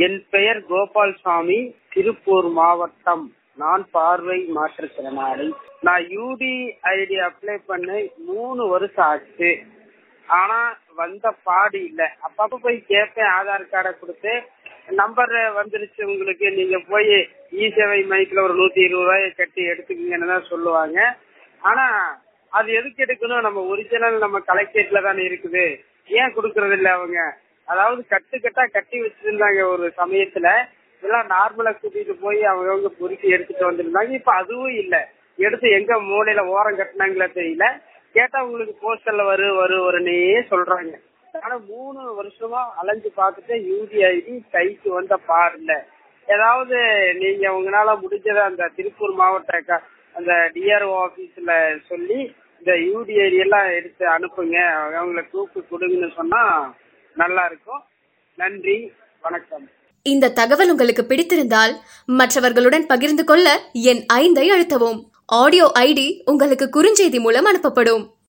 என் பெயர் கோபால்சாமி திருப்பூர் மாவட்டம் நான் பார்வை மாற்றுத்திறனாளி நான் யூடி ஐடி அப்ளை பண்ணி மூணு வருஷம் ஆச்சு ஆனா வந்த பாடு இல்ல அப்பப்ப போய் கேட்பேன் ஆதார் கார்டை கொடுத்து நம்பர் வந்துருச்சு உங்களுக்கு நீங்க போய் இ சேவை மையத்துல ஒரு நூத்தி இருபது ரூபாயை கட்டி எடுத்துக்கீங்கன்னு தான் சொல்லுவாங்க ஆனா அது எதுக்கு எடுக்கணும் நம்ம ஒரிஜினல் நம்ம கலெக்டரேட்ல தானே இருக்குது ஏன் கொடுக்கறது இல்ல அவங்க அதாவது கட்டு கட்டா கட்டி வச்சிருந்தாங்க ஒரு சமயத்துல எல்லாம் நார்மலா கூட்டிட்டு போய் அவங்கவுங்க பொறுக்கி எடுத்துட்டு வந்திருந்தாங்க இப்ப அதுவும் இல்ல எடுத்து எங்க மூலையில ஓரம் கட்டினாங்களா தெரியல கேட்டா உங்களுக்கு போஸ்டர்ல வரு வரு வருன்னே சொல்றாங்க ஆனா மூணு வருஷமா அலைஞ்சு பார்த்துட்டு யூடி ஐடி கைக்கு வந்த பாருல ஏதாவது நீங்க உங்களால முடிஞ்சத அந்த திருப்பூர் மாவட்ட க- அந்த டிஆர்ஓ ஆபீஸ்ல சொல்லி இந்த யூடி ஐடி எல்லாம் எடுத்து அனுப்புங்க அவங்கள தூக்கு கொடுங்கன்னு சொன்னா நல்லா இருக்கும் நன்றி வணக்கம் இந்த தகவல் உங்களுக்கு பிடித்திருந்தால் மற்றவர்களுடன் பகிர்ந்து கொள்ள என் ஐந்தை அழுத்தவும் ஆடியோ ஐடி உங்களுக்கு குறுஞ்செய்தி மூலம் அனுப்பப்படும்